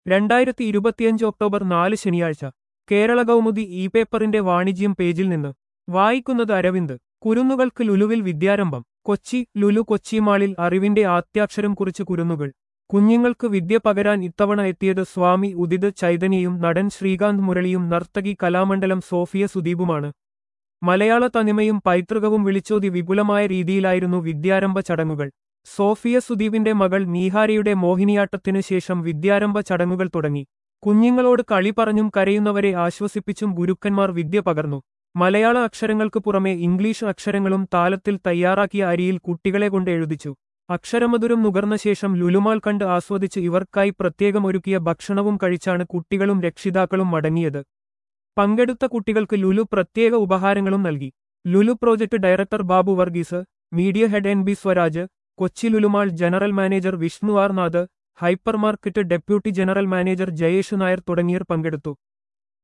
രണ്ടായിരത്തി ഇരുപത്തിയഞ്ച് ഒക്ടോബർ നാല് ശനിയാഴ്ച കേരള കൗമുദി ഇ പേപ്പറിന്റെ വാണിജ്യം പേജിൽ നിന്ന് വായിക്കുന്നത് അരവിന്ദ് കുരുന്നുകൾക്ക് ലുലുവിൽ വിദ്യാരംഭം കൊച്ചി ലുലു കൊച്ചി മാളിൽ അറിവിന്റെ ആദ്യാക്ഷരം കുറിച്ച് കുരുന്നുകൾ കുഞ്ഞുങ്ങൾക്ക് വിദ്യ പകരാൻ ഇത്തവണ എത്തിയത് സ്വാമി ഉദിത് ചൈതന്യയും നടൻ ശ്രീകാന്ത് മുരളിയും നർത്തകി കലാമണ്ഡലം സോഫിയ സുദീപുമാണ് മലയാള തനിമയും പൈതൃകവും വിളിച്ചോതി വിപുലമായ രീതിയിലായിരുന്നു വിദ്യാരംഭ ചടങ്ങുകൾ സോഫിയ സുദീപിന്റെ മകൾ നീഹാരയുടെ മോഹിനിയാട്ടത്തിനു ശേഷം വിദ്യാരംഭ ചടങ്ങുകൾ തുടങ്ങി കുഞ്ഞുങ്ങളോട് കളി പറഞ്ഞും കരയുന്നവരെ ആശ്വസിപ്പിച്ചും ഗുരുക്കന്മാർ വിദ്യ പകർന്നു മലയാള അക്ഷരങ്ങൾക്ക് പുറമെ ഇംഗ്ലീഷ് അക്ഷരങ്ങളും താലത്തിൽ തയ്യാറാക്കിയ അരിയിൽ കുട്ടികളെ കൊണ്ട് എഴുതിച്ചു അക്ഷരമധുരം നുകർന്ന ശേഷം ലുലുമാൾ കണ്ട് ആസ്വദിച്ച് ഇവർക്കായി പ്രത്യേകം ഒരുക്കിയ ഭക്ഷണവും കഴിച്ചാണ് കുട്ടികളും രക്ഷിതാക്കളും മടങ്ങിയത് പങ്കെടുത്ത കുട്ടികൾക്ക് ലുലു പ്രത്യേക ഉപഹാരങ്ങളും നൽകി Lulu project director Babu Varghese media head N B Swaraj Kochi Lulu mall general manager Vishnu R Nath hypermarket deputy general manager Jayesh Nair തുടങ്ങിയവർ പങ്കെടുത്തു